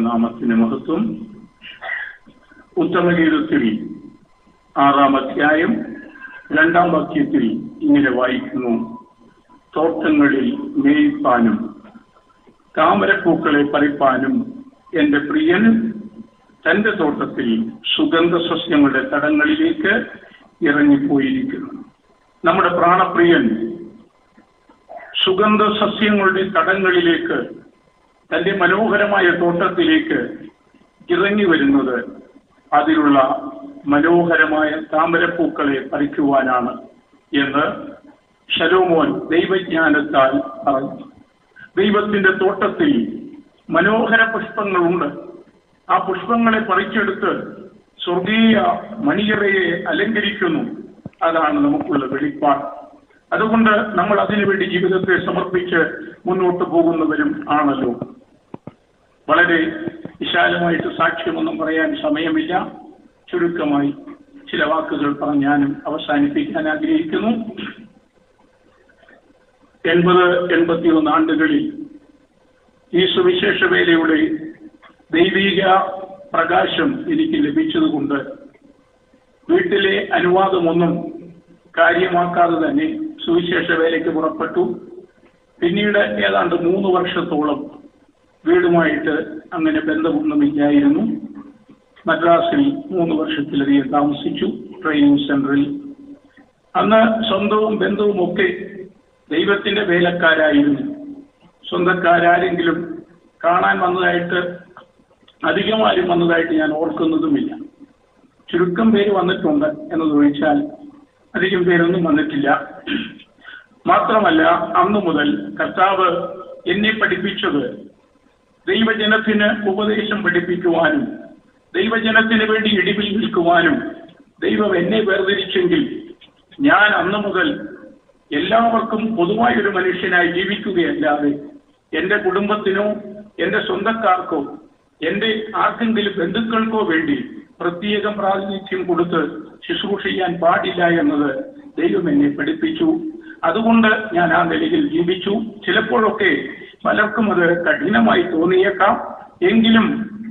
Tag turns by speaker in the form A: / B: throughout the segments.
A: നാമത്തിന് മഹത്വം ഉത്തമഗീതത്തിൽ ആറാം അധ്യായം രണ്ടാം വാക്യത്തിൽ ഇങ്ങനെ വായിക്കുന്നു തോട്ടങ്ങളിൽ മേയിപ്പാനും താമരപ്പൂക്കളെ പറിപ്പാനും എന്റെ പ്രിയൻ തന്റെ തോട്ടത്തിൽ സുഗന്ധ സസ്യങ്ങളുടെ തടങ്ങളിലേക്ക് ഇറങ്ങിപ്പോയിരിക്കുന്നു നമ്മുടെ പ്രാണപ്രിയൻ സുഗന്ധ സസ്യങ്ങളുടെ തടങ്ങളിലേക്ക് തന്റെ മനോഹരമായ തോട്ടത്തിലേക്ക് ഇറങ്ങി വരുന്നത് അതിലുള്ള മനോഹരമായ താമരപ്പൂക്കളെ പറിക്കുവാനാണ് എന്ന് ശലോമോൻ ദൈവജ്ഞാനത്താൽ പറഞ്ഞു ദൈവത്തിന്റെ തോട്ടത്തിൽ മനോഹര പുഷ്പങ്ങളുണ്ട് ആ പുഷ്പങ്ങളെ പറിച്ചെടുത്ത് സ്വർഗീയ മണിയറയെ അലങ്കരിക്കുന്നു അതാണ് നമുക്കുള്ള വെളിപ്പാട് അതുകൊണ്ട് നമ്മൾ അതിനുവേണ്ടി ജീവിതത്തെ സമർപ്പിച്ച് മുന്നോട്ട് പോകുന്നവരും ആണല്ലോ വളരെ വിശാലമായിട്ട് സാക്ഷ്യമൊന്നും പറയാൻ സമയമില്ല ചുരുക്കമായി ചില വാക്കുകൾ പറഞ്ഞാനും അവസാനിപ്പിക്കാൻ ആഗ്രഹിക്കുന്നു എൺപത് എൺപത്തിയൊന്ന് ആണ്ടുകളിൽ ഈ സുവിശേഷ വേലയുടെ ദൈവിക പ്രകാശം എനിക്ക് ലഭിച്ചതുകൊണ്ട് വീട്ടിലെ അനുവാദമൊന്നും കാര്യമാക്കാതെ തന്നെ സുവിശേഷ വേലയ്ക്ക് പുറപ്പെട്ടു പിന്നീട് ഏതാണ്ട് മൂന്ന് വർഷത്തോളം വീടുമായിട്ട് അങ്ങനെ ബന്ധമൊന്നുമില്ലായിരുന്നു മദ്രാസിൽ മൂന്ന് വർഷത്തിലധികം താമസിച്ചു ട്രെയിനിങ് സെന്ററിൽ അന്ന് സ്വന്തവും ബന്ധവും ഒക്കെ ദൈവത്തിന്റെ വേലക്കാരായിരുന്നു സ്വന്തക്കാരാരെങ്കിലും കാണാൻ വന്നതായിട്ട് അധികം ആരും വന്നതായിട്ട് ഞാൻ ഓർക്കുന്നതുമില്ല ചുരുക്കം പേര് വന്നിട്ടുണ്ട് എന്നതൊഴിച്ചാൽ അധികം പേരൊന്നും വന്നിട്ടില്ല മാത്രമല്ല അന്നു മുതൽ കർത്താവ് എന്നെ പഠിപ്പിച്ചത് ദൈവജനത്തിന് ഉപദേശം പഠിപ്പിക്കുവാനും ദൈവജനത്തിന് വേണ്ടി ഇടിവിൽ നിൽക്കുവാനും ദൈവം എന്നെ വേർതിരിച്ചെങ്കിൽ ഞാൻ അന്നു മുതൽ എല്ലാവർക്കും പൊതുവായൊരു മനുഷ്യനായി ജീവിക്കുകയല്ലാതെ എന്റെ കുടുംബത്തിനോ എന്റെ സ്വന്തക്കാർക്കോ എന്റെ ആർക്കെങ്കിലും ബന്ധുക്കൾക്കോ വേണ്ടി പ്രത്യേകം പ്രാതിനിധ്യം കൊടുത്ത് ശുശ്രൂഷ ചെയ്യാൻ പാടില്ല എന്നത് ദൈവം എന്നെ പഠിപ്പിച്ചു അതുകൊണ്ട് ഞാൻ ആ നിലയിൽ ജീവിച്ചു ചിലപ്പോഴൊക്കെ പലർക്കും അത് കഠിനമായി തോന്നിയേക്കാം എങ്കിലും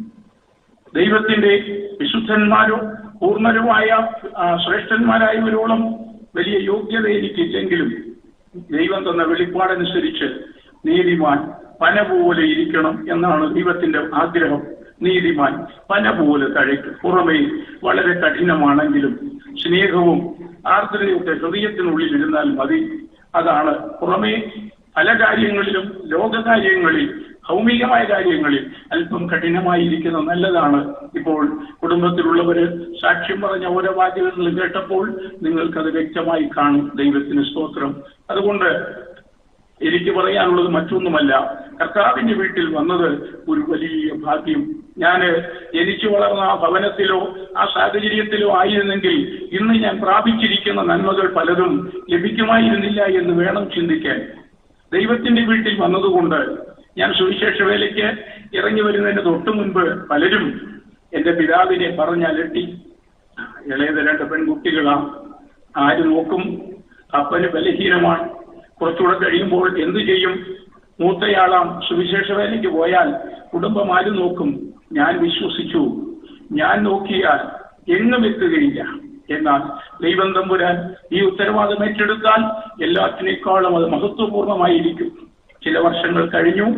A: ദൈവത്തിന്റെ വിശുദ്ധന്മാരോ പൂർണ്ണരുമായ ശ്രേഷ്ഠന്മാരായവരോളം വലിയ യോഗ്യത എനിക്കില്ലെങ്കിലും ദൈവം തന്ന വെളിപ്പാടനുസരിച്ച് നീതിമാൻ പന പോലെ ഇരിക്കണം എന്നാണ് ദൈവത്തിന്റെ ആഗ്രഹം നീതിമാൻ പന പോലെ തഴയ്ക്കും പുറമേ വളരെ കഠിനമാണെങ്കിലും സ്നേഹവും ആർദ്രതയൊക്കെ ഹൃദയത്തിനുള്ളിൽ ഇരുന്നാൽ മതി അതാണ് പുറമേ പല കാര്യങ്ങളിലും ലോകകാര്യങ്ങളിൽ ഭൗമികമായ കാര്യങ്ങളിൽ അല്പം കഠിനമായിരിക്കുന്നത് നല്ലതാണ് ഇപ്പോൾ കുടുംബത്തിലുള്ളവര് സാക്ഷ്യം പറഞ്ഞ ഓരോ വാചകങ്ങളും കേട്ടപ്പോൾ നിങ്ങൾക്കത് വ്യക്തമായി കാണും ദൈവത്തിന് സ്തോത്രം അതുകൊണ്ട് എനിക്ക് പറയാനുള്ളത് മറ്റൊന്നുമല്ല കർത്താവിന്റെ വീട്ടിൽ വന്നത് ഒരു വലിയ ഭാഗ്യം ഞാൻ ജനിച്ചു വളർന്ന ആ ഭവനത്തിലോ ആ സാഹചര്യത്തിലോ ആയിരുന്നെങ്കിൽ ഇന്ന് ഞാൻ പ്രാപിച്ചിരിക്കുന്ന നന്മകൾ പലതും ലഭിക്കുമായിരുന്നില്ല എന്ന് വേണം ചിന്തിക്കാൻ ദൈവത്തിന്റെ വീട്ടിൽ വന്നതുകൊണ്ട് ഞാൻ സുവിശേഷ വേലയ്ക്ക് ഇറങ്ങി വരുന്നതിന് തൊട്ടു മുൻപ് പലരും എന്റെ പിതാവിനെ പറഞ്ഞലട്ടി ഇളയത് രണ്ട് പെൺകുട്ടികളാ ആര് നോക്കും അപ്പന് ബലഹീനമാണ് കുറച്ചുകൂടെ കഴിയുമ്പോൾ എന്തു ചെയ്യും മൂത്തയാളാം സുവിശേഷ വേലയ്ക്ക് പോയാൽ കുടുംബം ആര് നോക്കും ഞാൻ വിശ്വസിച്ചു ഞാൻ നോക്കിയാൽ എങ്ങും എത്തുകയില്ല എന്നാൽ ദൈവം തമ്പുരാൻ ഈ ഉത്തരവാദിത്തം ഏറ്റെടുത്താൽ എല്ലാത്തിനേക്കാളും അത് മഹത്വപൂർണമായിരിക്കും ചില വർഷങ്ങൾ കഴിഞ്ഞു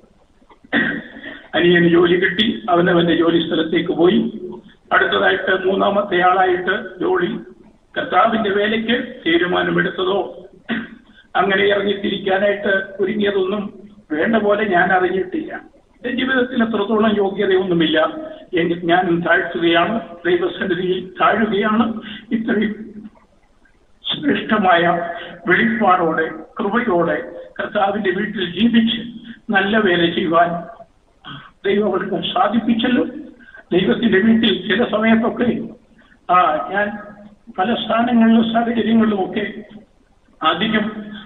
A: അനിയന് ജോലി കിട്ടി അവനവന്റെ ജോലി സ്ഥലത്തേക്ക് പോയി അടുത്തതായിട്ട് മൂന്നാമത്തെ ആളായിട്ട് ജോലി കർത്താവിന്റെ വേലയ്ക്ക് തീരുമാനമെടുത്തതോ അങ്ങനെ ഇറങ്ങിത്തിരിക്കാനായിട്ട് ഒരുങ്ങിയതൊന്നും വേണ്ട പോലെ ഞാൻ അറിഞ്ഞിട്ടില്ല എന്റെ ജീവിതത്തിൽ എത്രത്തോളം യോഗ്യതയൊന്നുമില്ല എങ്കിൽ ഞാൻ താഴ്ത്തുകയാണ് ദൈവസന്നിധിയിൽ താഴുകയാണ് ഇത്രയും ശ്രേഷ്ഠമായ വെളിപ്പാടോടെ കൃപയോടെ കർത്താവിന്റെ വീട്ടിൽ ജീവിച്ച് നല്ല വേല ചെയ്യുവാൻ ദൈവം അവർക്ക് സാധിപ്പിച്ചല്ലോ ദൈവത്തിന്റെ വീട്ടിൽ ചില സമയത്തൊക്കെ ആ ഞാൻ പല സ്ഥാനങ്ങളിലും സാഹചര്യങ്ങളിലും ഒക്കെ അധികം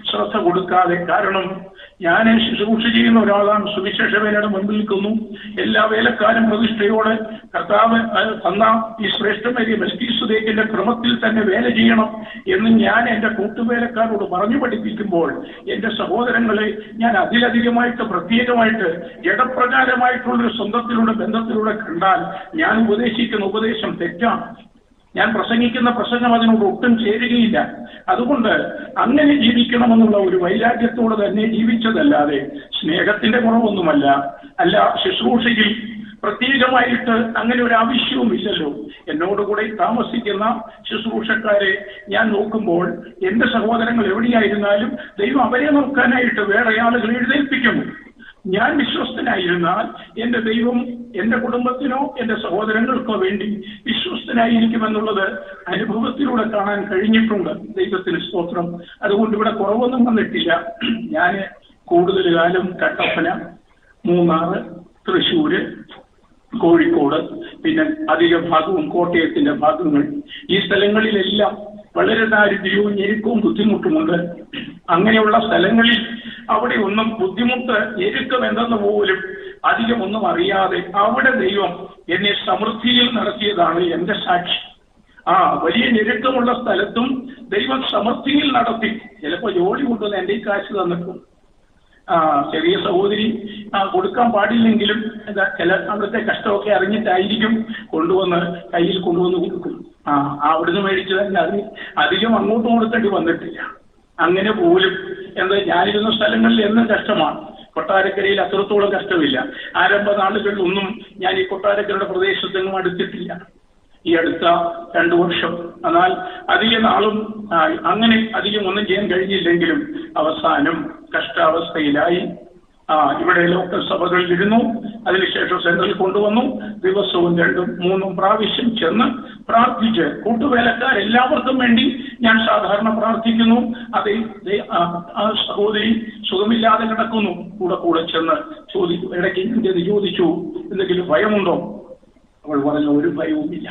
A: ശ്രദ്ധ കൊടുക്കാതെ കാരണം ഞാൻ ശുശ്രൂഷ ചെയ്യുന്ന ഒരാളാണ് സുവിശേഷ വേലയുടെ മുൻപിൽ നിൽക്കുന്നു എല്ലാ വേലക്കാരും പ്രതിഷ്ഠയോടെ കർത്താവ് അത് തന്ന ഈ ശ്രേഷ്ഠമേറിയ മെൽക്കീസുദേക്കിന്റെ ക്രമത്തിൽ തന്നെ വേല ചെയ്യണം എന്ന് ഞാൻ എന്റെ കൂട്ടുവേലക്കാരോട് പറഞ്ഞു പഠിപ്പിക്കുമ്പോൾ എന്റെ സഹോദരങ്ങളെ ഞാൻ അതിലധികമായിട്ട് പ്രത്യേകമായിട്ട് ജഡപ്രകാരമായിട്ടുള്ളൊരു സ്വന്തത്തിലൂടെ ബന്ധത്തിലൂടെ കണ്ടാൽ ഞാൻ ഉപദേശിക്കുന്ന ഉപദേശം തെറ്റാണ് ഞാൻ പ്രസംഗിക്കുന്ന പ്രസംഗം അതിനോട് ഒട്ടും ചേരുകയില്ല അതുകൊണ്ട് അങ്ങനെ ജീവിക്കണമെന്നുള്ള ഒരു വൈരാഗ്യത്തോടെ തന്നെ ജീവിച്ചതല്ലാതെ സ്നേഹത്തിന്റെ കുറവൊന്നുമല്ല അല്ല ശുശ്രൂഷയിൽ പ്രത്യേകമായിട്ട് അങ്ങനെ ഒരു ആവശ്യവും ഇല്ലല്ലോ എന്നോടുകൂടെ താമസിക്കുന്ന ശുശ്രൂഷക്കാരെ ഞാൻ നോക്കുമ്പോൾ എന്റെ സഹോദരങ്ങൾ എവിടെയായിരുന്നാലും ദൈവം അവരെ നോക്കാനായിട്ട് വേറെ ആളുകൾ എഴുന്നേൽപ്പിക്കുന്നു ഞാൻ വിശ്വസ്തനായിരുന്നാൽ എന്റെ ദൈവം എന്റെ കുടുംബത്തിനോ എന്റെ സഹോദരങ്ങൾക്കോ വേണ്ടി വിശ്വസ്തനായിരിക്കുമെന്നുള്ളത് അനുഭവത്തിലൂടെ കാണാൻ കഴിഞ്ഞിട്ടുണ്ട് ദൈവത്തിന് സ്തോത്രം അതുകൊണ്ട് ഇവിടെ കുറവൊന്നും വന്നിട്ടില്ല ഞാൻ കൂടുതൽ കാലം കട്ടപ്പന മൂന്നാറ് തൃശ്ശൂര് കോഴിക്കോട് പിന്നെ അധിക ഭാഗവും കോട്ടയത്തിന്റെ ഭാഗങ്ങൾ ഈ സ്ഥലങ്ങളിലെല്ലാം വളരെ ദാരിദ്ര്യവും ഞെരുക്കവും ബുദ്ധിമുട്ടുമുണ്ട് അങ്ങനെയുള്ള സ്ഥലങ്ങളിൽ അവിടെ ഒന്നും ബുദ്ധിമുട്ട് ഞെരുക്കം എന്തെന്ന് പോലും അധികം ഒന്നും അറിയാതെ അവിടെ ദൈവം എന്നെ സമൃദ്ധിയിൽ നടത്തിയതാണ് എന്റെ സാക്ഷി ആ വലിയ ഞെരുക്കമുള്ള സ്ഥലത്തും ദൈവം സമൃദ്ധിയിൽ നടത്തി ചിലപ്പോ ജോലി കൊണ്ടുവന്ന് എന്റെ ഈ കാശ് തന്നിട്ടും ആ ചെറിയ സഹോദരി ആ കൊടുക്കാൻ പാടില്ലെങ്കിലും എന്താ ചില അവിടുത്തെ കഷ്ടമൊക്കെ അറിഞ്ഞിട്ടായിരിക്കും കൊണ്ടുവന്ന് കയ്യിൽ കൊണ്ടുവന്ന് കൊടുക്കും ആ അവിടുന്ന് മേടിച്ചതല്ല അത് അധികം അങ്ങോട്ട് കൊടുക്കേണ്ടി വന്നിട്ടില്ല അങ്ങനെ പോലും എന്താ ഞാനിരുന്ന സ്ഥലങ്ങളിൽ എന്നും കഷ്ടമാണ് കൊട്ടാരക്കരയിൽ അത്രത്തോളം കഷ്ടമില്ല ആരംഭ നാളുകളിലൊന്നും ഞാൻ ഈ കൊട്ടാരക്കരയുടെ പ്രദേശത്തെങ്ങും അടുത്തിട്ടില്ല ഈ അടുത്ത രണ്ടു വർഷം എന്നാൽ അധിക നാളും ആ, അങ്ങനെ അധികം ഒന്നും ചെയ്യാൻ കഴിഞ്ഞില്ലെങ്കിലും അവസാനം കഷ്ടാവസ്ഥയിലായി ആ ഇവിടെ ലോക്കൽ സഭകളിൽ ഇരുന്നു അതിനുശേഷം സെന്ററിൽ കൊണ്ടുവന്നു ദിവസവും രണ്ടും മൂന്നും പ്രാവശ്യം ചെന്ന് പ്രാർത്ഥിച്ച് കൂട്ടുവേലക്കാരെല്ലാവർക്കും വേണ്ടി ഞാൻ സാധാരണ പ്രാർത്ഥിക്കുന്നു അതേ ദേ- ആ ആ സഹോദരി സുഖമില്ലാതെ കിടക്കുന്നു കൂടെ കൂടെ ചെന്ന് ചോദിച്ചു ഇടയ്ക്ക് ഞാൻ ചെന്ന് ചോദിച്ചു എന്തെങ്കിലും ഭയമുണ്ടോ അവൾ പറഞ്ഞു ഒരു ഭയവുമില്ല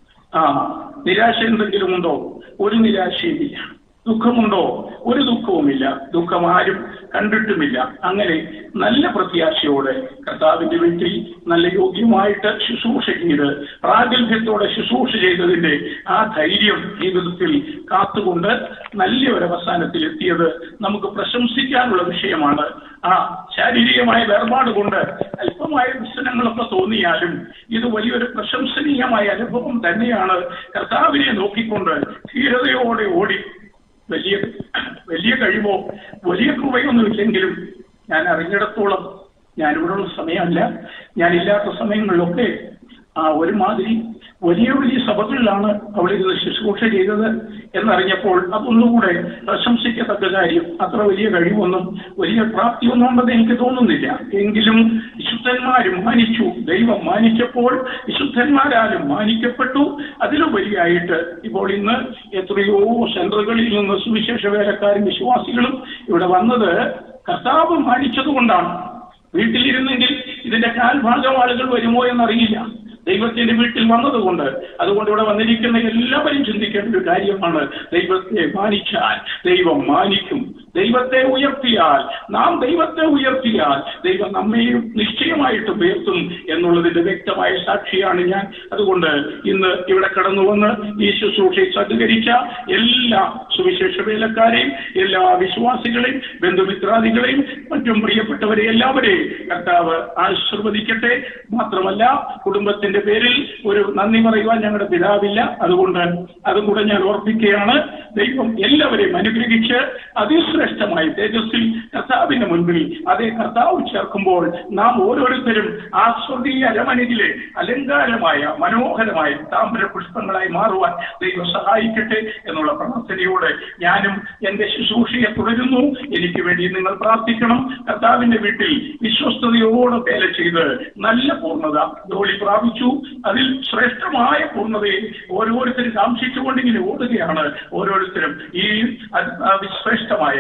A: ആ നിരാശ എന്തെങ്കിലും ഉണ്ടോ ഒരു നിരാശയുമില്ല ദുഃഖമുണ്ടോ ഒരു ദുഃഖവുമില്ല ദുഃഖം ആരും കണ്ടിട്ടുമില്ല അങ്ങനെ നല്ല പ്രത്യാശയോടെ കർത്താവിന്റെ വീട്ടിൽ നല്ല യോഗ്യമായിട്ട് ശുശ്രൂഷ ചെയ്ത് പ്രാഗൽഭ്യത്തോടെ ശുശ്രൂഷ ചെയ്തതിന്റെ ആ ധൈര്യം ജീവിതത്തിൽ കാത്തുകൊണ്ട് നല്ല ഒരു അവസാനത്തിൽ എത്തിയത് നമുക്ക് പ്രശംസിക്കാനുള്ള വിഷയമാണ് ആ ശാരീരികമായ വേർപാട് കൊണ്ട് അല്പമായ വ്യസനങ്ങളൊക്കെ തോന്നിയാലും ഇത് വലിയൊരു പ്രശംസനീയമായ അനുഭവം തന്നെയാണ് കർത്താവിനെ നോക്കിക്കൊണ്ട് ധീരതയോടെ ഓടി വലിയ വലിയ കഴിവോ വലിയ കൃപയൊന്നും ഇല്ലെങ്കിലും ഞാൻ അറിഞ്ഞിടത്തോളം ഞാൻ ഇവിടെയുള്ള സമയമല്ല ഞാൻ ഇല്ലാത്ത സമയങ്ങളിലൊക്കെ ആ ഒരുമാതിരി വലിയ വലിയ സഭകളിലാണ് അവിടെ ഇരുന്ന് ശുശ്രൂഷ ചെയ്തത് എന്നറിഞ്ഞപ്പോൾ അതൊന്നുകൂടെ പ്രശംസിക്കത്തക്ക കാര്യം അത്ര വലിയ കഴിവൊന്നും വലിയ പ്രാപ്തിയൊന്നും ഉണ്ടെന്ന് എനിക്ക് തോന്നുന്നില്ല എങ്കിലും വിശുദ്ധന്മാരും മാനിച്ചു ദൈവം മാനിച്ചപ്പോൾ വിശുദ്ധന്മാരാലും മാനിക്കപ്പെട്ടു അതിലുപരിയായിട്ട് ഇപ്പോൾ ഇന്ന് എത്രയോ സെന്ററുകളിൽ നിന്ന് സുവിശേഷ വേലക്കാരും വിശ്വാസികളും ഇവിടെ വന്നത് കർത്താവ് മാനിച്ചതുകൊണ്ടാണ് വീട്ടിലിരുന്നെങ്കിൽ ഇതിന്റെ കാൽഭാഗം ആളുകൾ വരുമോ എന്നറിയില്ല ദൈവത്തിന്റെ വീട്ടിൽ വന്നതുകൊണ്ട് അതുകൊണ്ട് ഇവിടെ വന്നിരിക്കുന്ന എല്ലാവരും ചിന്തിക്കേണ്ട ഒരു കാര്യമാണ് ദൈവത്തെ മാനിച്ചാൽ ദൈവം മാനിക്കും ദൈവത്തെ ഉയർത്തിയാൽ നാം ദൈവത്തെ ഉയർത്തിയാൽ ദൈവം നമ്മെയും നിശ്ചയമായിട്ട് ഉയർത്തും എന്നുള്ളതിന്റെ വ്യക്തമായ സാക്ഷിയാണ് ഞാൻ അതുകൊണ്ട് ഇന്ന് ഇവിടെ കടന്നു വന്ന് ഈ ശുശ്രൂഷയിൽ സഹകരിച്ച എല്ലാ സുവിശേഷ വേലക്കാരെയും എല്ലാ വിശ്വാസികളെയും ബന്ധുമിത്രാദികളെയും മറ്റും പ്രിയപ്പെട്ടവരെ എല്ലാവരെയും കർത്താവ് ആശീർവദിക്കട്ടെ മാത്രമല്ല കുടുംബത്തിന്റെ പേരിൽ ഒരു നന്ദി പറയുവാൻ ഞങ്ങളുടെ പിതാവില്ല അതുകൊണ്ട് അതും കൂടെ ഞാൻ ഓർപ്പിക്കുകയാണ് ദൈവം എല്ലാവരെയും അനുഗ്രഹിച്ച് അതിശ്രേഷ്ഠമായി തേജസ്സിൽ കർത്താവിന്റെ മുൻപിൽ അതേ കർത്താവ് ചേർക്കുമ്പോൾ നാം ഓരോരുത്തരും ആ സ്വർഗീയ അരമനയിലെ അലങ്കാരമായ മനോഹരമായ താമ്പര പുഷ്പങ്ങളായി മാറുവാൻ ദൈവം സഹായിക്കട്ടെ എന്നുള്ള പ്രാർത്ഥനയോടെ ഞാനും എന്റെ ശുശ്രൂഷയെ തുടരുന്നു എനിക്ക് വേണ്ടി നിങ്ങൾ പ്രാർത്ഥിക്കണം കർത്താവിന്റെ വീട്ടിൽ വിശ്വസ്തയോടെ വേല ചെയ്ത് നല്ല പൂർണ്ണത ജോലി പ്രാപിച്ചു അതിൽ ശ്രേഷ്ഠമായ പൂർണ്ണതയെ ഓരോരുത്തരും കാംക്ഷിച്ചുകൊണ്ട് ഇങ്ങനെ ഓടുകയാണ് ഓരോരുത്തരും ഈ അത്- ആ ശ്രേഷ്ഠമായ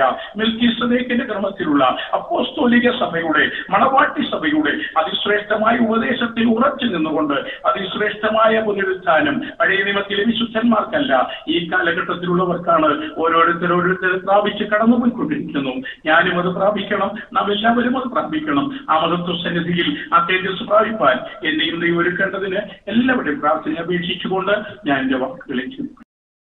A: മെൽക്കിസദേക്കിന്റെ ക്രമത്തിലുള്ള അപ്പോസ്തോലിക സഭയുടെ മണവാട്ടി സഭയുടെ അതിശ്രേഷ്ഠമായ ഉപദേശത്തിൽ ഉറച്ചു നിന്നുകൊണ്ട് അതിശ്രേഷ്ഠമായ പുനരുത്ഥാനം പഴയ നിയമത്തിലെ വിശുദ്ധന്മാർക്കല്ല ഈ കാലഘട്ടത്തിലുള്ളവർക്കാണ് ഓരോരുത്തർ ഓരോരുത്തർ പ്രാപിച്ച് കടന്നുപോയിക്കൊണ്ടിരിക്കുന്നു ഞാനും അത് പ്രാപിക്കണം നാം എല്ലാവരും അത് പ്രാപിക്കണം ആ മഹത്വ സന്നിധിയിൽ ആ തേജസ് പ്രാപിപ്പാൻ എന്നെയും ദൈവം ഒരുക്കേണ്ടതിന് എല്ലാവരുടെയും പ്രാർത്ഥന അപേക്ഷിച്ചുകൊണ്ട് ഞാൻ എന്റെ വാക്കുകളിലേക്ക്